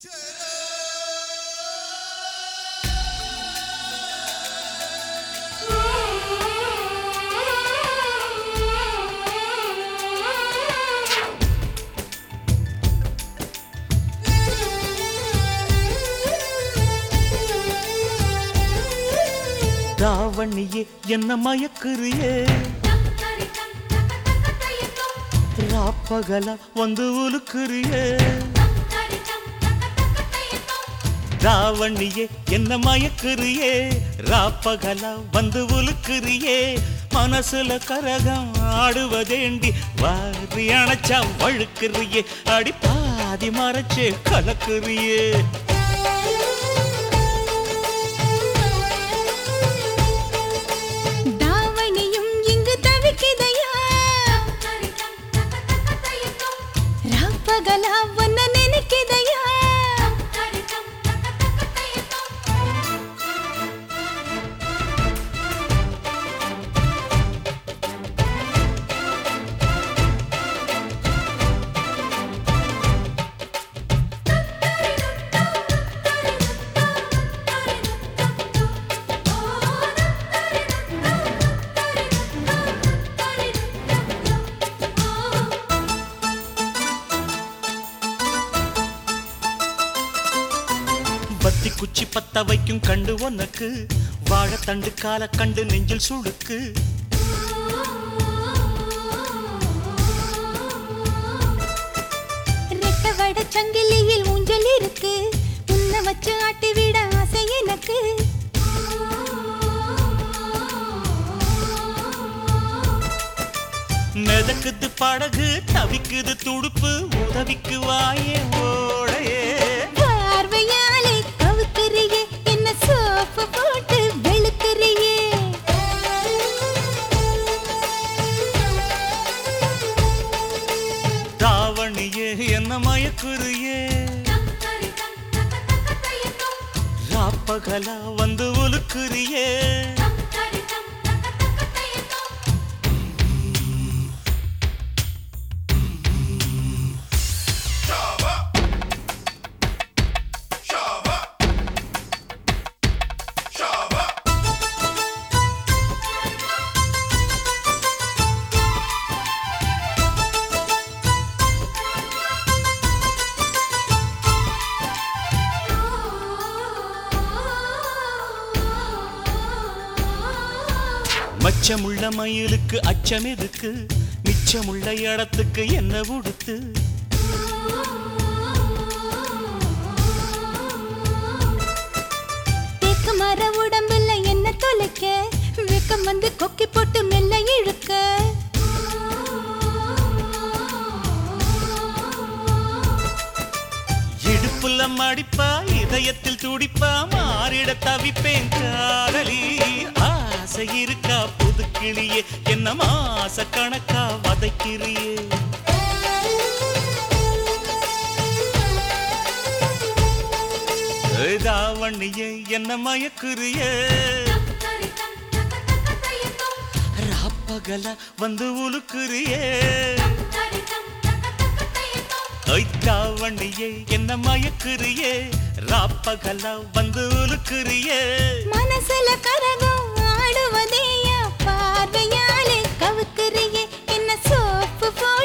தாவணியே என்ன மயக்குறியே ராப்பகலா வந்து உலுக்குறியே ராவணியே என்ன மயக்குறியே ராப்பகலா வந்து உலுக்குறியே மனசுல கரகம் ஆடுவதேண்டி வாரி அணைச்சா வழுக்குறியே அடி பாதி மறைச்சே கலக்குறியே தாவணியும் இங்கு தவிக்குதையா ராப்பகலா ஒன்ன நினைக்குதையா பத்தி குச்சி பத்த வைக்கும் கண்டு உனக்கு வாழைத்தண்டு கால கண்டு நெஞ்சில் சுடுக்கு ரெக்க வட சங்கிலியில் ஊஞ்சல் இருக்கு உன்னை வச்சு ஆட்டி விட ஆசை எனக்கு மிதக்குது படகு தவிக்குது துடுப்பு உதவிக்கு வாயே ஓடையே பார்வையாலே கவுக்குறியே என்ன சோப்பு போட்டு வெளுக்குறியே தாவணியே என்ன மயக்குறியே ராப்பகலா வந்து உலுக்குறியே மச்சமுள்ள மயிலுக்கு அச்சம் எதுக்கு மிச்சமுள்ள இடத்துக்கு என்ன உடுத்து தேக்கு மர உடம்புல என்ன தொலைக்க வெக்கம் வந்து கொக்கி போட்டு மெல்ல இழுக்க இடுப்புல மடிப்பா இதயத்தில் துடிப்பா மாறிட தவிப்பேன் காதலி ஆசை இருக்கா புது கிளியே என்ன மாச கணக்கா வதைக்கிறியே தாவணியே என்ன மயக்குறியே ராப்பகல வந்து உலுக்குறியே தாவணியே என்ன மயக்குறியே ராப்பகல வந்து உலுக்குறியே மனசுல கரகம் ஆடுவதேயா பார்வையாலே கவுக்குறியே என்ன சோப்பு போட்டு